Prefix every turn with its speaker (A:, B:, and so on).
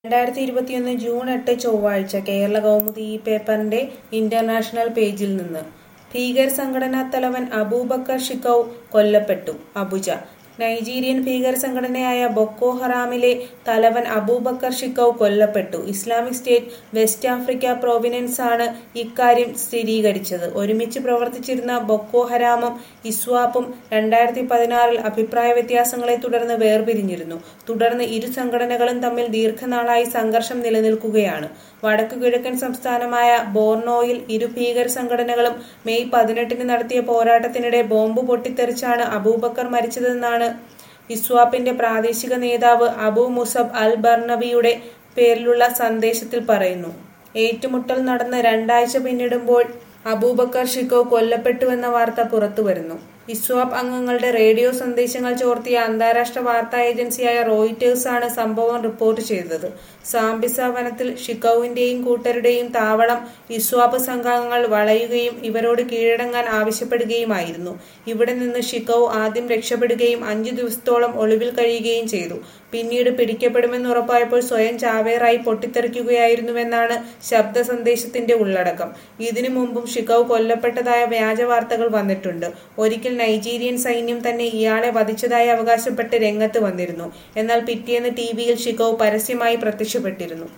A: രണ്ടായിരത്തി ഇരുപത്തിയൊന്ന് ജൂൺ എട്ട് ചൊവ്വാഴ്ച കേരള കൗമുദി ഈ പേപ്പറിന്റെ ഇന്റർനാഷണൽ പേജിൽ നിന്ന് ഭീകര സംഘടനാ തലവൻ അബൂബക്കർ ഷിക്കൌ കൊല്ലപ്പെട്ടു അബുജ നൈജീരിയൻ ഭീകര സംഘടനയായ ബൊക്കോ ഹറാമിലെ തലവൻ അബൂബക്കർ ഷിക്കൌ കൊല്ലപ്പെട്ടു Islamic State West Africa Province ആണ് ഇക്കാര്യം സ്ഥിരീകരിച്ചത് ഒരുമിച്ച് പ്രവർത്തിച്ചിരുന്ന ബൊക്കോ ഹരാമും ഇസ്വാപ്പും രണ്ടായിരത്തി പതിനാറിൽ അഭിപ്രായ വ്യത്യാസങ്ങളെ തുടർന്ന് വേർപിരിഞ്ഞിരുന്നു തുടർന്ന് ഇരു സംഘടനകളും തമ്മിൽ ദീർഘനാളായി സംഘർഷം നിലനിൽക്കുകയാണ് വടക്കു കിഴക്കൻ സംസ്ഥാനമായ ബോർണോയിൽ ഇരു ഭീകര സംഘടനകളും മെയ് പതിനെട്ടിന് നടത്തിയ പോരാട്ടത്തിനിടെ ബോംബ് പൊട്ടിത്തെറിച്ചാണ് അബൂബക്കർ മരിച്ചതെന്നാണ് ഇസ്വാപ്പിന്റെ പ്രാദേശിക നേതാവ് അബു മുസബ് അൽ ബർണബിയുടെ പേരിലുള്ള സന്ദേശത്തിൽ പറയുന്നു ഏറ്റുമുട്ടൽ നടന്ന് രണ്ടാഴ്ച പിന്നിടുമ്പോൾ അബൂബക്കർ ഷിക്കോ കൊല്ലപ്പെട്ടുവെന്ന വാർത്ത പുറത്തുവരുന്നു ഇസ്വാപ്പ് അംഗങ്ങളുടെ റേഡിയോ സന്ദേശങ്ങൾ ചോർത്തിയ അന്താരാഷ്ട്ര വാർത്താ ഏജൻസിയായ റോയിറ്റേഴ്സ് ആണ് സംഭവം റിപ്പോർട്ട് ചെയ്തത് സാംബിസ വനത്തിൽ ഷിക്കൌവിന്റെയും കൂട്ടരുടെയും താവളം ഇസ്വാപ്പ് സംഘാംഗങ്ങൾ വളയുകയും ഇവരോട് കീഴടങ്ങാൻ ആവശ്യപ്പെടുകയുമായിരുന്നു ഇവിടെ നിന്ന് ഷിക്കൌ ആദ്യം രക്ഷപ്പെടുകയും അഞ്ചു ദിവസത്തോളം ഒളിവിൽ കഴിയുകയും ചെയ്തു പിന്നീട് പിടിക്കപ്പെടുമെന്ന് ഉറപ്പായപ്പോൾ സ്വയം ചാവേറായി പൊട്ടിത്തെറിക്കുകയായിരുന്നുവെന്നാണ് ശബ്ദ സന്ദേശത്തിന്റെ ഉള്ളടക്കം ഇതിനു മുമ്പും ഷിക്കൌ കൊല്ലപ്പെട്ടതായ വ്യാജ വാർത്തകൾ വന്നിട്ടുണ്ട് ഒരിക്കൽ നൈജീരിയൻ സൈന്യം തന്നെ ഇയാളെ വധിച്ചതായി അവകാശപ്പെട്ട് രംഗത്ത് വന്നിരുന്നു എന്നാൽ പിറ്റേന്ന് ടി വിയിൽ ഷിക്കൌ പരസ്യമായി പ്രത്യക്ഷപ്പെട്ടിരുന്നു